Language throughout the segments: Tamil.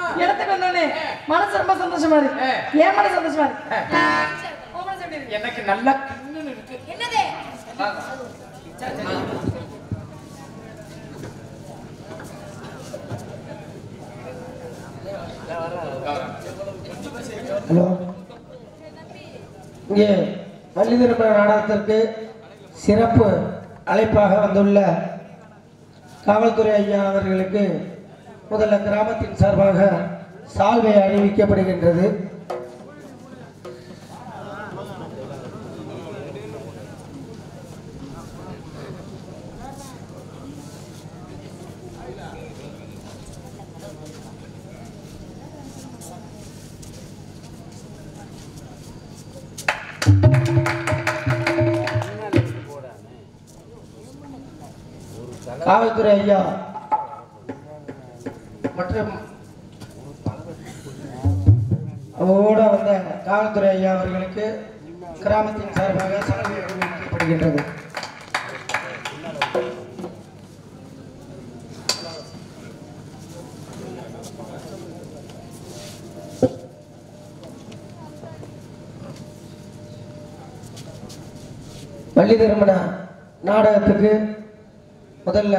இடத்துக்கு வந்தோடனே மனசு ரொம்ப சந்தோஷமா இருக்கு ஏன் மனசு சந்தோஷமா இருக்கு உன் மனசு எப்படி இருக்கு? எனக்கு நல்லா கிண்ணுன்னு இருக்கு என்னது ஹலோ இங்கே வள்ளி திருமண நாடகத்திற்கு சிறப்பு அழைப்பாக வந்துள்ள காவல்துறை ஐயா அவர்களுக்கு முதல்ல கிராமத்தின் சார்பாக சால்வை அணிவிக்கப்படுகின்றது காவல்துறை ஐயா மற்றும் அவரோட வந்த காவல்துறை ஐயா அவர்களுக்கு கிராமத்தின் சார்பாக சால்வை அணிவிக்கப்படுகின்றது வள்ளி திருமண நாடகத்துக்கு முதல்ல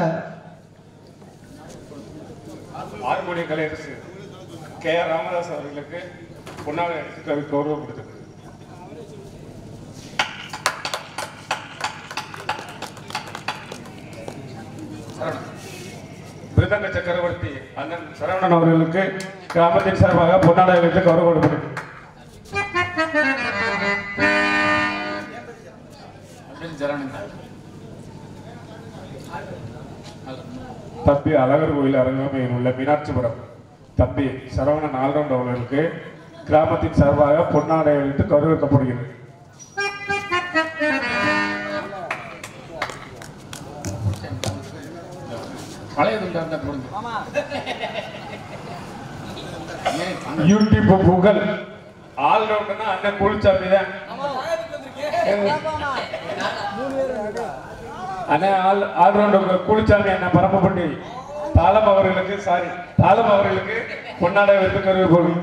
ஆறுமொழி கலையரசு கே ஆர் ராமதாஸ் அவர்களுக்கு பொன்னாடை அணிவித்து கௌரவப்படுத்துகிறது மிருதங்க சக்கரவர்த்தி அண்ணன் சரவணன் அவர்களுக்கு கிராமத்தின் சார்பாக பொன்னாடை அணிவித்து கௌரவப்படுத்துகிறது தம்பி அழகர் கோயில் அரங்கமையில் உள்ள மீனாட்சிபுரம் தம்பி சரவணன் ஆல்ரவுண்ட் அவர்களுக்கு கிராமத்தின் சார்பாக பொன்னாடை அளித்து கௌரவிக்கப்படுகிறது பழைய துண்டா இருந்தா போடுங்க யூடியூப் புகழ் ஆல்ரவுண்டர்னா அண்ணன் குளிச்சாமி தான் அண்ணன் ஆல் ஆல்ரவுண்டர் குளிச்சாமி அண்ணன் பரமப்பட்டி தாளம் அவர்களுக்கு சாரி தாளம் அவர்களுக்கு பொன்னாடை வைத்து கருவி போகும்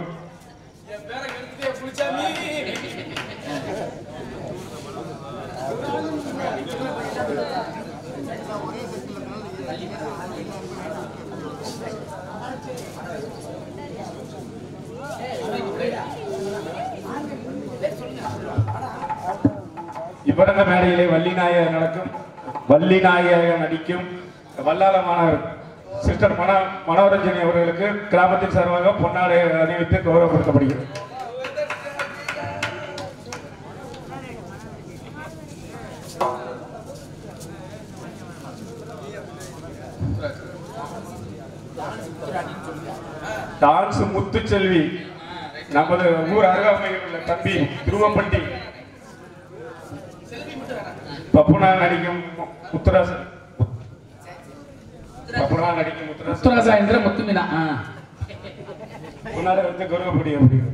இவரங்க மேடையிலே வள்ளி நாயகர் நடக்கும் வள்ளி நாயகர் நடிக்கும் வல்லால மாணவர் சிஸ்டர் மன மனோரஞ்சனி அவர்களுக்கு கிராமத்தின் சார்பாக பொன்னாடை அணிவித்து கௌரவப்படுத்தப்படுகிறது டான்ஸ் முத்துச்செல்வி நமது ஊர் அருகாமையில் உள்ள தம்பி துருவப்பட்டி பப்புனா நடிக்கும் முத்துராசன் பப்புனா நடிக்கும் முத்துராசன் முத்துராசா என்ற முத்துமீனா ஆ. முன்னாடி வந்து கௌரவப்படி அப்படிங்கிறது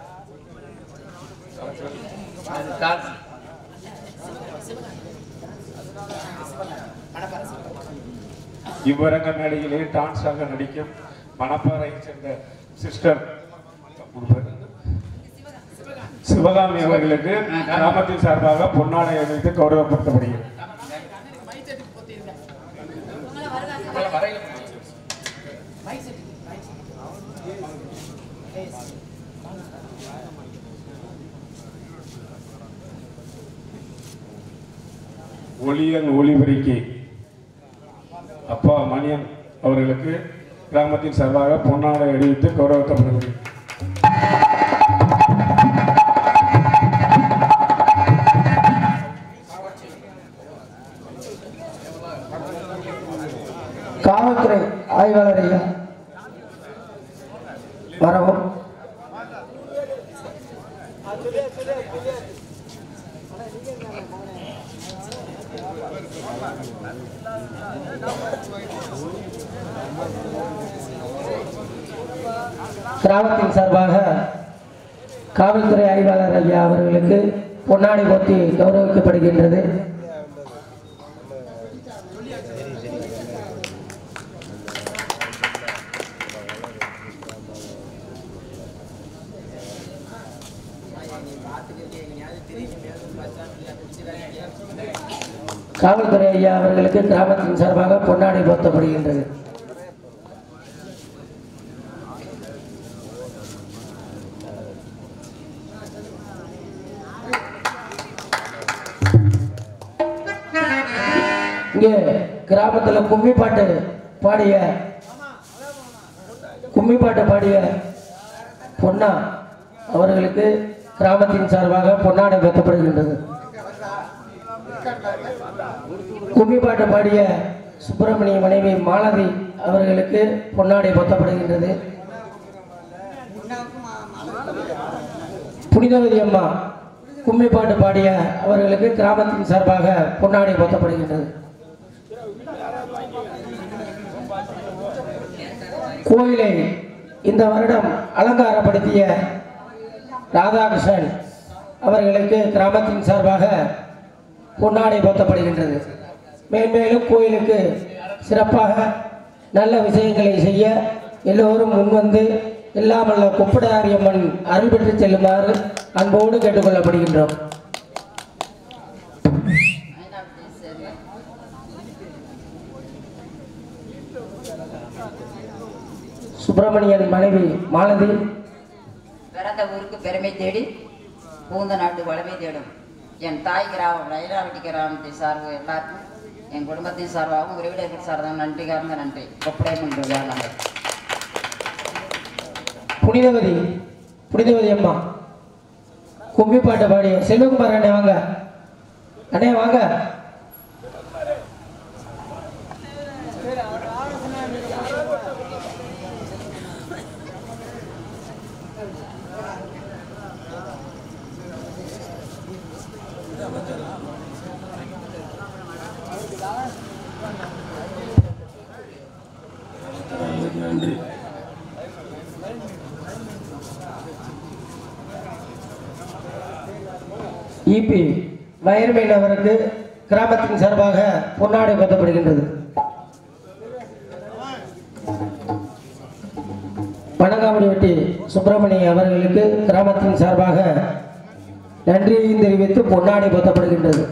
அது காசு. இவ்வரங்க மேடையிலே டான்ஸாக நடிக்கும் மணப்பாறையை சேர்ந்த சிஸ்டர் சிவகாமி அவர்களுக்கு கிராமத்தின் சார்பாக பொன்னாடை அணிவித்து கௌரவப்படுத்தப்படுகிறது ஒளியன் ஒளிபெருக்கி அப்பா மணியன் அவர்களுக்கு கிராமத்தின் சார்பாக பொன்னாடை அணிவித்து கௌரவப்படுகிறது காவல்துறை ஆய்வாளர் ஐயா வரவும் கிராமத்தின் சார்பாக காவல்துறை ஆய்வாளர் ஐயா அவர்களுக்கு பொன்னாடை போத்தி கௌரவிக்கப்படுகின்றது காவல்துறை ஐயா அவர்களுக்கு கிராமத்தின் சார்பாக பொன்னாடை போர்த்தப்படுகின்றது இங்கே கிராமத்தில் கும்மி பாட்டு பாடிய கும்மி பாட்டு பாடிய பொன்னா அவர்களுக்கு கிராமத்தின் சார்பாக பொன்னாடை போர்த்தப்படுகின்றது கும்மி பாட்டு பாடிய சுப்பிரமணிய மனைவி மாலதி அவர்களுக்கு பொன்னாடை பொத்தப்படுகின்றது புனிதவதி அம்மா கும்மி பாட்டு பாடிய அவர்களுக்கு கிராமத்தின் சார்பாக பொன்னாடை பொத்தப்படுகின்றது கோயிலை இந்த வருடம் அலங்காரப்படுத்திய ராதாகிருஷ்ணன் அவர்களுக்கு கிராமத்தின் சார்பாக பொன்னாடை போர்த்தப்படுகின்றது மேன்மேலும் கோயிலுக்கு சிறப்பாக நல்ல விஷயங்களை செய்ய எல்லோரும் முன்வந்து எல்லாமல்ல கொப்படாரியம்மன் அருள் பெற்று செல்லுமாறு அன்போடு கேட்டுக்கொள்ளப்படுகின்றோம் சுப்பிரமணியன் மனைவி மாலதி பிறந்த ஊருக்கு பெருமை தேடி பூந்த நாட்டு வளமை தேடும் என் தாய் கிராமம் ரயிலாவட்டி கிராமத்தை சார்பு எல்லாருக்கும் என் குடும்பத்தின் சார்பாகவும் உறவினர்கள் சார்பாகவும் நன்றி கார்ந்த நன்றி கொப்படை என்று வேளாண் புனிதவதி புனிதவதி அம்மா கும்பி பாட்டு பாடிய செல்வகுமார் அண்ணே வாங்க அண்ணே வாங்க இபி வயர்மேன் அவருக்கு கிராமத்தின் சார்பாக பொன்னாடை கொத்தப்படுகின்றது வணங்காமடி வெட்டி சுப்பிரமணிய அவர்களுக்கு கிராமத்தின் சார்பாக நன்றியையும் தெரிவித்து பொன்னாடை கொத்தப்படுகின்றது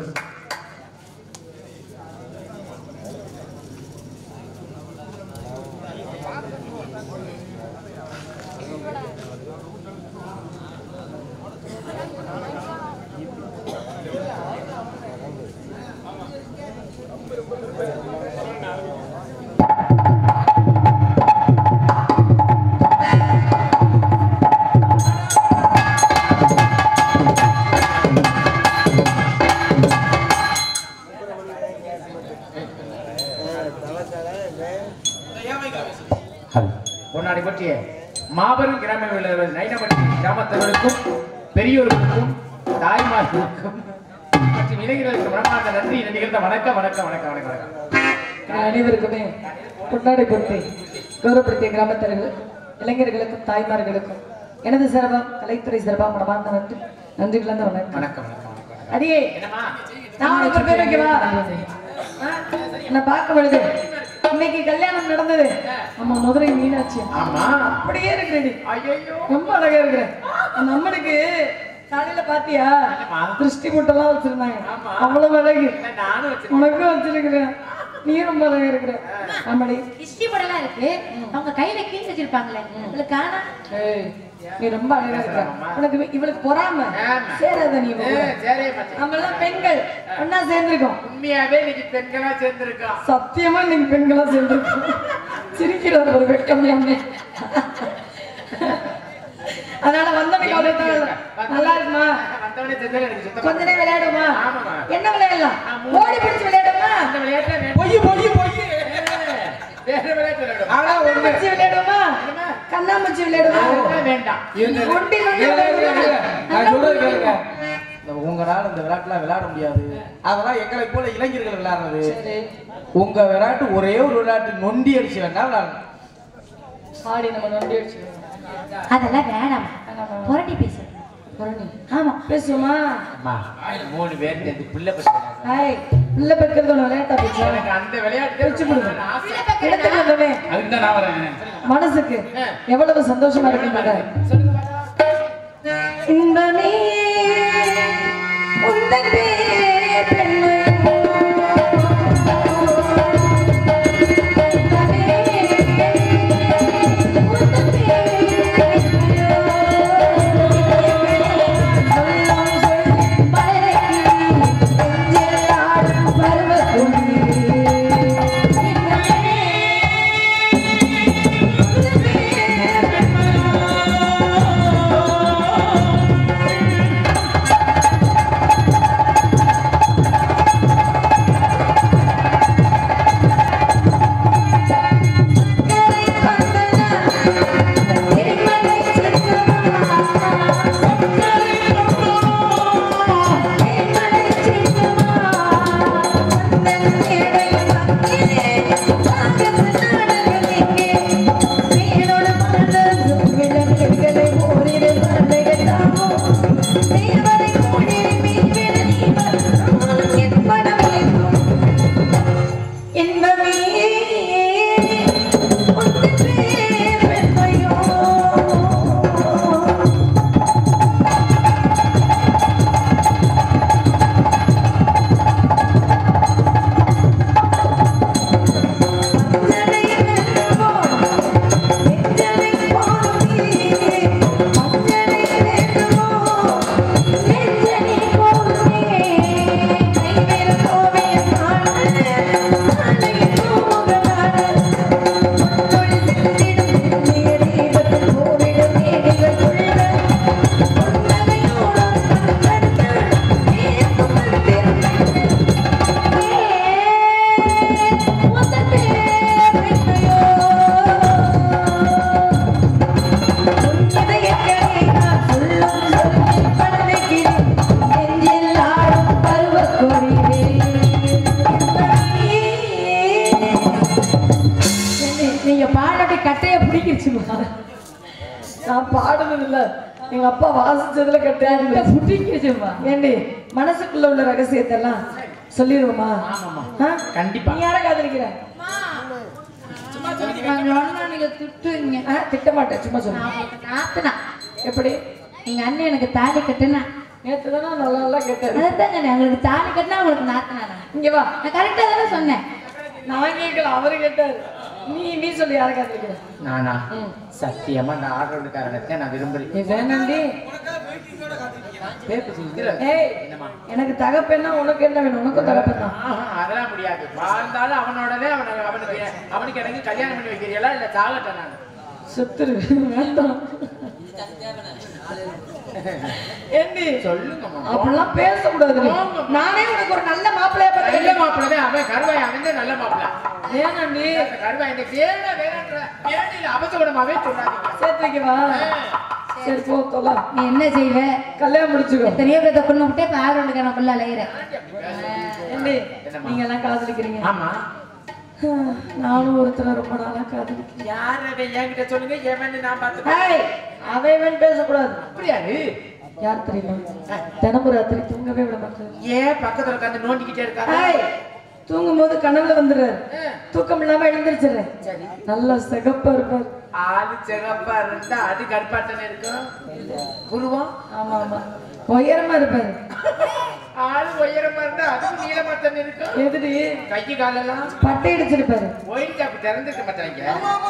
பொன்னாடி பற்றிய மாபெரும் கிராம விளையாடு நைனமட்டி கிராமத்தவர்களுக்கும் பெரியோர்களுக்கும் தாய்மார்களுக்கும் மற்றும் இளைஞர்களுக்கு மனமார்ந்த நன்றி நிகழ்ந்த வணக்கம் வணக்கம் வணக்கம் வணக்கம் வணக்கம் அனைவருக்குமே பொன்னாடை பொறுத்தை கௌரவப்படுத்திய கிராமத்தர்கள் இளைஞர்களுக்கும் தாய்மார்களுக்கும் எனது சிறப்பம் கலைத்துறை சிறப்பாக மனமார்ந்த நன்றி நன்றி கலந்த வணக்கம் வணக்கம் வணக்கம் வணக்கம் அடியே என்னம்மா நான் உனக்கு ஒரு பேர் வைக்கவா ஆ? என்னை பார்க்க பொழுது இன்னைக்கு கல்யாணம் நடந்தது நம்ம மதுரை மீனாட்சி ஆமா அப்படியே இருக்கிறேடி ஐயோ ரொம்ப அழகா இருக்கிற அந்த அம்மனுக்கு காலையில பாத்தியா திருஷ்டி முட்டெல்லாம் வச்சிருந்தாங்க ஆமா. அவ்வளவு அழகு நானும் வச்சிருக்கேன் உனக்கும் வச்சிருக்கிறேன் நீ ரொம்ப அழகா இருக்கிற ஆமாடி திருஷ்டி படம்லாம் இருக்கு அவங்க கையில கீழ் வச்சிருப்பாங்களே உங்களுக்கு காணா ஏய், நீ ரொம்ப அழகா இருக்க உனக்கு இவ- இவளுக்கு பொறாம ஆமா. சேராத நீ இவ கூட. சரி மச்சான். நம்ம எல்லாம் பெண்கள் ஒன்னா சேர்ந்திருக்கோம் உண்மையாவே இன்னைக்கு பெண்களா சேர்ந்திருக்கோம் சத்தியமா நீங்க பெண்களா சேர்ந்திருக்கோம் சிரிக்கிறார் ஒரு வெட்கம் இல்லாம. அதனால வந்தவனுக்கு அவ்வளவு தான் நல்லா இருக்குமா வந்தவனே செஞ்சா எனக்கு சுத்தமா கொஞ்ச நேரம் விளையாடுமா ஆமாம்மா. என்ன விளையாடலாம் ஓடி பிடிச்சு விளையாடுமா அந்த விளையாட்டுல வேண்டாம். பொய் பொய் பொய் வேற விளையாட்டு விளையாடும் ஆனா ஒண்ணு கண்ணாமூச்சி விளையாடுமா கண்ணாமூச்சி விளையாடுமா அதெல்லாம் வேண்டாம் ஒண்டி நொண்டி நான் சொல்றது கேளுங்க இந்த உங்களால இந்த விளையாட்டுலாம் விளையாட முடியாது அதெல்லாம் எங்களை போல இளைஞர்கள் விளையாடுறது சரி உங்க விளையாட்டு ஒரே ஒரு விளையாட்டு நொண்டி அடிச்சு வேணா விளையாடலாம் ஆடி நம்ம நொண்டி அடிச்சு அதெல்லாம் வேணாம் புரட்டி பேசு புரணி ஆமா பேசுவோமா அம்மா மூணு பேர் சேர்ந்து பிள்ளை பசங்க ஹாய் பிள்ளை பெக்கிறது ஒன்று விளையாட்டா பேச்சு எனக்கு அந்த விளையாட்டு வச்சு கொடுங்க. ஆசை இடத்துக்கு வந்தவே அதுக்கு தான் நான் வரேன் மனசுக்கு எவ்வளவு சந்தோஷமா இருக்குன்றத இன்பமே உந்தன் பேர் நான் பாடுனது இல்ல எங்க அப்பா வாசிச்சதுல கேட்டேன் புட்டிக்கிச்சுமா ஏண்டி மனசுக்குள்ள உள்ள ரகசியத்தை எல்லாம் சொல்லிடுவோமா ஆ? கண்டிப்பா. நீ யாரை காதலிக்கிற நான் சொன்னா நீங்க திட்டுவீங்க ஆ, திட்ட மாட்டேன் சும்மா சொல்லு நான் உங்களுக்கு நாத்துனா எப்படி எங்க அண்ணன் எனக்கு தாலி கட்டுனா நேத்து தானே நல்லா நல்லா கேட்டேன் அதான் சொன்னேன் உங்களுக்கு தாலி கட்டினா உங்களுக்கு நாத்துனா இங்க வா நான் கரெக்டா தானே சொன்னேன் நான் கேட்கல அவரு கேட்டாரு நீ நீ சொல்லி யாரை காதலிக்கிற நானா சத்தியமா நான் ஆர்டர்காரனத்தை நான் விரும்புறேன் நீ வேணாண்டி பேப்பர் சொல்லுகிற ஏய் என்னம்மா எனக்கு தகப்பேன்னா உனக்கு என்ன வேணும் உனக்கும் தகப்பன் தான் ஆஹா, அதெல்லாம் முடியாது வாழ்ந்தாலும் அவனோடவே அவன அவனுக்கு அவனுக்கு எனக்கு கல்யாணம் பண்ணி வைக்கிறீங்களா இல்ல சாகட்டேன் நான் செத்துரு வேண்டாம் ஏண்டி சொல்லுங்கம்மா அப்படிலாம் பேசக்கூடாது நீ. நானே உனக்கு ஒரு நல்ல மாப்பிள்ளைய நல்ல பார்த்து மாப்பிள்ளை அவன் கருவாய் அவன் தான் நல்ல மாப்பிள்ளை வேணாண்டி அந்த கருவாய் இந்த வேண வேணன்ற வேணையில அவசகுணமாவே சொல்லாதீங்க சேர்த்து வைக்கவா சரி போ தொலை நீ என்ன செய்வ கல்யாணம் முடிச்சுக்கோ எத்தனையோ பேர்த்த கொண்டு விட்டே இப்ப ஆறு ஒன்று கணக்குள்ள அலையிறேன் ஏண்டி நீங்க எல்லாம் காதலிக்கிறீங்க ஆமா நானும் ஒருத்தரை ரொம்ப நாளா காதலிக்கிறேன் யார் அவன் என்கிட்ட சொல்லுங்க எவன் நான் பார்த்து ஏய், அவன் இவன் பேசக்கூடாது அப்படியாது யார் தெரியுமா தினமும் ராத்திரி தூங்கவே விட மாட்டேன் ஏன் பக்கத்துல உட்காந்து நோண்டிக்கிட்டே இருக்காரு ஏய், தூங்கும் போது கனவுல வந்துடுறாரு தூக்கம் இல்லாம எழுந்திருச்சிடுறேன் சரி நல்லா சிகப்பா இருப்பாரு ஆளு சிகப்பா இருந்தா அது கற்பாட்டன இருக்கும் குருவம் ஆமா ஆமா உயரமா இருப்பாரு ஆளு உயரமா இருந்தா அதுக்கு நீளமாத்தன் இருக்கும் எதிரி கை காலெல்லாம் பட்டை அடிச்சிருப்பாரு ஒயின் ஷாப் திறந்துருக்க மாட்டாங்க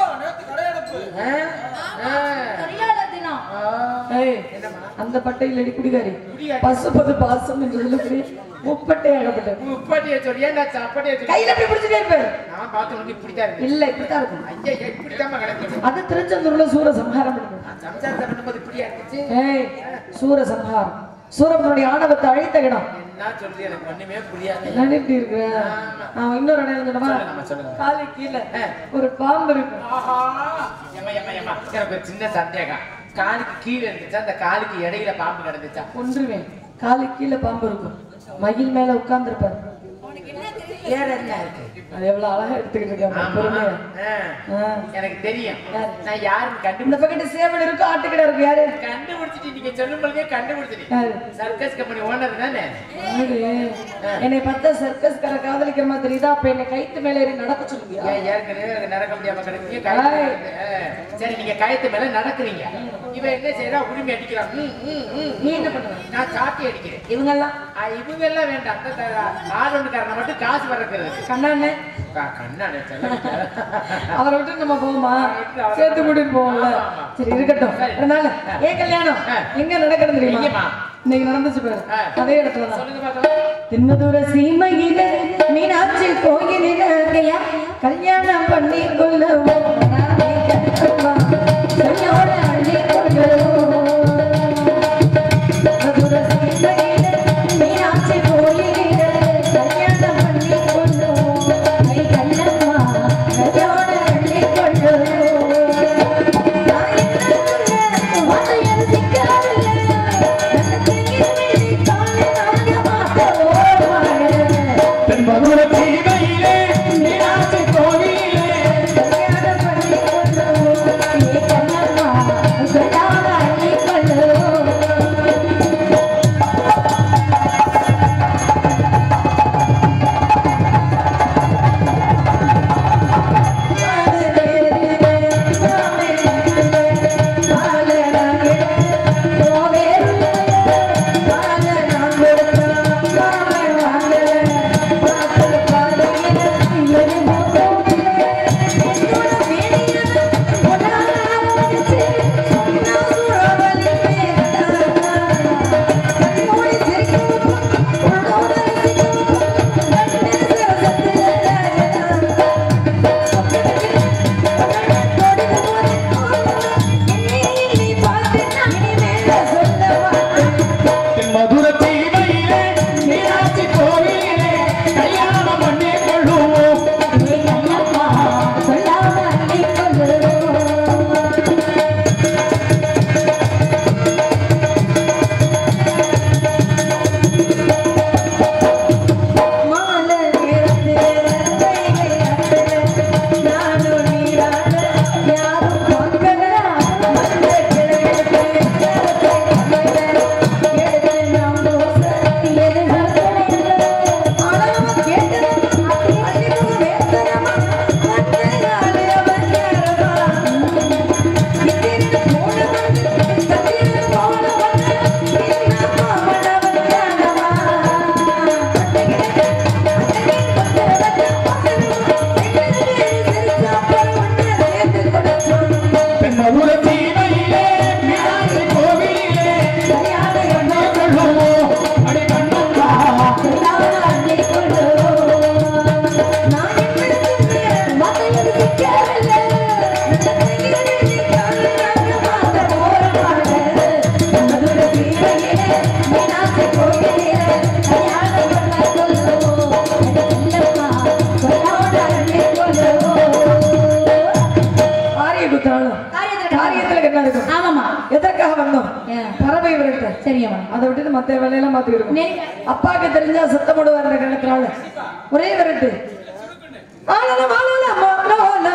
ஆ? ஆ. சரியான தினம் ஆ. ஏய் என்னம்மா அந்த பட்டையில் அடி குடிகாரி குடிகாரி. பசுபது பாசம் என்று சொல்லக்கூடிய முப்பட்டை ஆகப்பட்டது உப்பட்டிய சொல்லியா நான் சப்பட்டிய சொல்லி கையில அப்படி பிடிச்சிட்டே இருப்பாரு நான் பார்த்து உனக்கு இப்படித்தான் இருக்கு இல்ல இப்படித்தான் இருக்கும் ஐயா இப்படித்தாம்மா கிடக்கு அது திருச்செந்தூர்ல சூர சம்ஹாரம் பண்ணுது நான் சம்சாரத்தை பண்ணும்போது இப்படியா இருந்துச்சு ஏய் சூர சம்ஹாரம் சூரபனுடைய ஆணவத்தை அழித்த இடம் என்ன சொல்றது எனக்கு ஒண்ணுமே புரியாது என்னடி இப்படி இருக்கு நான் இன்னொரு இடம் சொல்லணுமா சொல்லுங்கம்மா, சொல்லுங்க. காலு கீழே ஒரு பாம்பு இருக்கு ஆஹா ஏம்மா ஏம்மா ஏம்மா எனக்கு ஒரு சின்ன சந்தேகம் காலுக்கு கீழே இருந்துச்சா அந்த காலுக்கு இடையில பாம்பு கிடந்துச்சா கொன்றுவேன் காலு கீழே பாம்பு இருக்கும் மயில் மேல உட்கார்ந்துருப்பாரு வேற என்ன இருக்கு அது எவ்வளவு அழகா எடுத்துக்கிட்டு இருக்காங்க ஆமா. பொறுமையா ஆ. ஆ. எனக்கு தெரியும் யாரு? நான் யாருன்னு இந்த கண்டுபிடி பக்கத்து சேவல் இருக்கு ஆட்டுக்கிட்ட இருக்கு யாரு கண்டுபிடிச்சிட்டு நீங்க சொல்லும் பொழுதே கண்டுபிடிச்சிட்டு யாரு சர்க்கஸ் கம்பெனி ஓனர் தானே யாரு? என்னை பார்த்தா சர்க்கஸ் கார காதலிக்கிற மாதிரி தெரியுதா அப்ப என்னை கைத்து மேல ஏறி நடக்க சொல்லுவியா ஏன் ஏற்கனவே எனக்கு நடக்க முடியாம கிடக்கீங்க கயத்து ஏய். மேல- ஆ. சரி நீங்க கயத்து மேல நடக்கிறீங்க இவன் என்ன செய்யறா உரிமை அடிக்கிறான் ம், ம், ம். நீ என்ன பண்ணுவ நான் சாத்தி அடிக்கிறேன் இவங்க எல்லாம் ஆ, இவங்க எல்லாம் வேண்டாம் அந்த ஆளுநருக்காரனை மட்டும் காசு வரக்கிறது கண்ணாண்ணே கண்ணாடி அவரை விட்டு நம்ம போவோமா அவரை விட்டு அவரை சேர்த்து கூட்டிட்டு போவோம்ல ஆமா, ஆமா. சரி இருக்கட்டும் சரி. அதனால ஏன் கல்யாணம் ஆ. எங்க நடக்கிறது தெரியுமா எங்கம்மா? இன்னைக்கு நடந்துச்சு பாரு ஆ. அதே இடத்துல தான் சொல்லுங்க பார்க்கலாம் தின்னதூர சீமையில மீனாட்சி கோயிலில கல்யாணம் பண்ணி கொள்ளுவோம் நானே கண்ணம்மா, கையோட அள்ளி கொள்ளுவோம். தின்னதூர சீமையில மீனாட்சி கோயிலில கல்யாணம் பண்ணி கொள்ளுவோம். கை கண்ணம்மா, கையோட அள்ளி கொள்ளுவோம். நான் என்ன சொல்ல, வார்த்தையில் சிக்காதில்லை. தென்மதுர தீமையிலே மீனாட்சி கோவிலே சொன்னா என்ன இருக்கும் ஆமாமா எதற்காக வந்தோம் ஏன்? பறவை விரட்ட சரியம்மா அதை விட்டுட்டு மத்த வேலையெல்லாம் பார்த்துக்கிட்டு நெல் அப்பாவுக்கு தெரிஞ்சா சத்தம் போடுவார் இந்த கிணத்துனால ஒரே விரட்டு வாழல வாழல மாலோல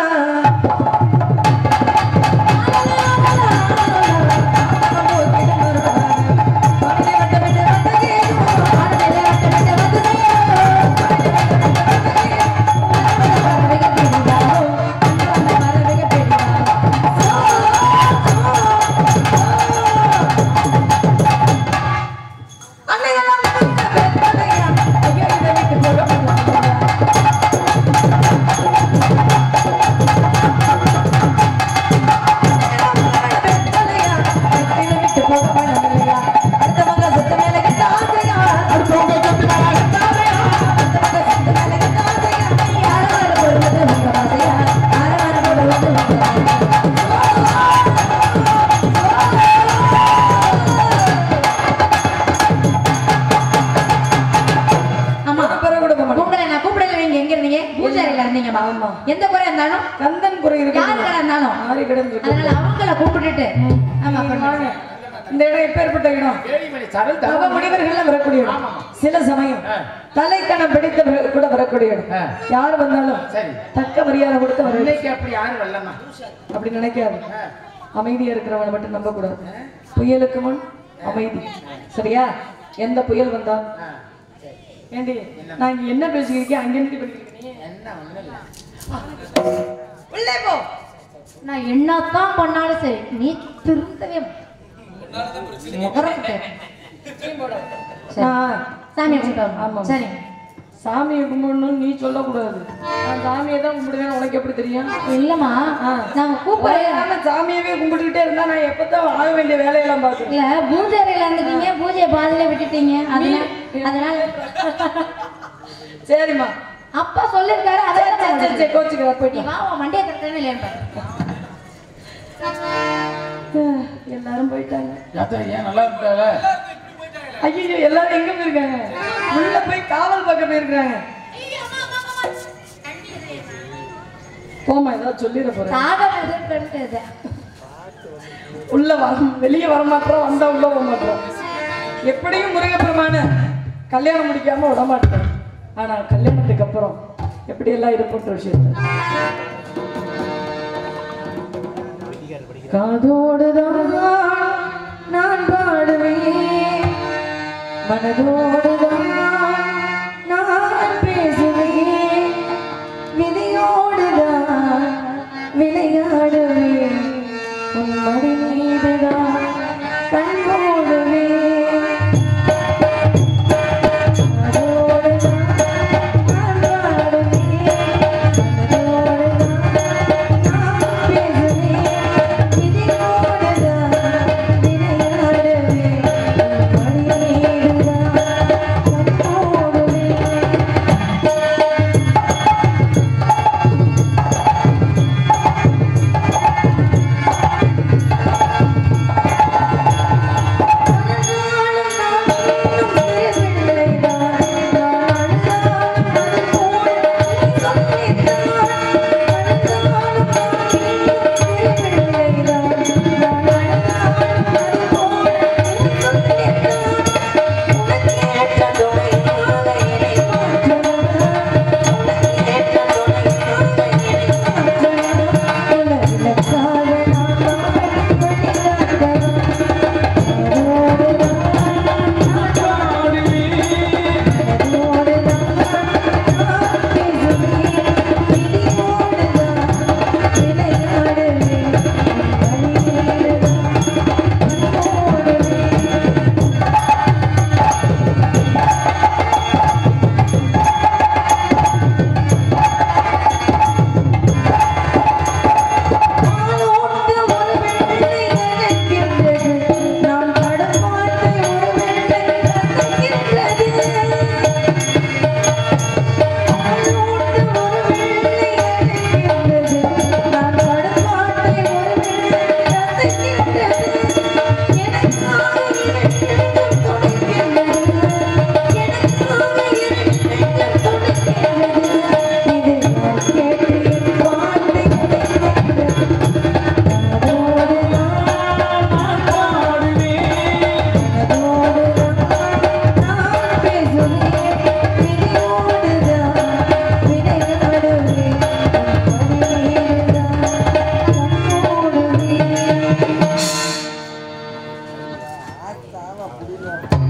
ஆமா பிறகு கொடுக்க மாட்டோம் உங்களை நான் கூப்பிடல நீங்க எங்க இருந்தீங்க பூஜாரில இருந்தீங்கம்மா ஆமா. எந்த குறை இருந்தாலும் கந்தன் குறை இருக்கு யாரு கடை இருந்தாலும் ஆரி கடன் இருக்கு அதனால அவங்கள கூப்பிட்டுட்டு ஆமா நீங்க பண்ணுங்க. வாங்க. இந்த இடம் எப்பேற்பட்ட இடம் வேலிமணி சரல் நவ தவம் முனிவர்கள் வரக்கூடிய இடம் ஆமாமா. சில சமயம் ஆ. தலைக்கணம் பிடித்தவர்கள் கூட வரக்கூடிய இடம் ஆ. யார் வந்தாலும் சரி தக்க மரியாதை கொடுத்து வர இன்னைக்கு அப்படி யாரும் வரலம்மா அப்படி நினைக்காது அமைதியா இருக்கிறவனை மட்டும் நம்ப கூடாது புயலுக்கு முன் அமைதி சரியா எந்த புயல் வந்தா ஏண்டி நான் இங்க என்ன பேசிக்கிறீங்க அங்க இருந்து பண்ணிக்கிறீங்க என்ன ஒண்ணும் இல்ல உள்ளே போ நான் என்னத்தான் பண்ணாலும் சரி நீ திருந்தவே முகரத்தை. சரி. நான் சாமி ஆமா. கும்பிட்டு சரி சாமியை கும்பிடணும்னு நீ சொல்லக்கூடாது நான் சாமியை தான் கும்பிடுவேன் உனக்கு எப்படி தெரியும் இல்லம்மா நாங்க கூப்பிட ஆனா சாமியவே கும்பிட்டுக்கிட்டே இருந்தா நான் எப்பதான் ஆக வேண்டிய வேலையெல்லாம் பார்க்கிறேன் இல்ல பூஜையில இருந்துட்டீங்க பூஜையை பாதியில விட்டுட்டீங்க அதனால அதனால சரிம்மா அப்பா சொல்லிருக்காரு அதை சரி சரி சரி சரி கோச்சுக்கிறா நீ போயிட்டு வா உன் மண்டியை திறக்கவே இல்லையான்னு பாரு. வா. எல்லாரும் போயிட்டாங்க யாத்திரை ஏன் நல்லா இருக்காங்க ஐயோ எல்லாரும் எங்க போயிருக்காங்க உள்ள போய் காவல் பார்க்க போயிருக்காங்க போமா ஏதாவது சொல்லிட போறேன் சாதம் எதிர்க்கிறது இது. உள்ள வர வெளியே வர மாட்டோம் வந்தா உள்ள போக மாட்டோம் எப்படியும் முருகப்பெருமான கல்யாணம் முடிக்காம விட மாட்டோம் ஆனா கல்யாணத்துக்கு அப்புறம் எப்படி எல்லாம் இருப்போன்ற விஷயத்த காதோடுதான் நான் பாடுவேன் மனதோடுதான் நான் பேசுவேன் விதியோடுதான் விளையாடுவேன் உன் மடி மீதுதான் கண் போடுவேன் அதோடுதான் நான் பாடுவேன் மனதோடுதான் நான் பேசுவேன் விதியோடுதான் விளையாடுவேன் உன் மடி மீதுதான் கண் போடுவேன் ஆ தாவா புடிங்க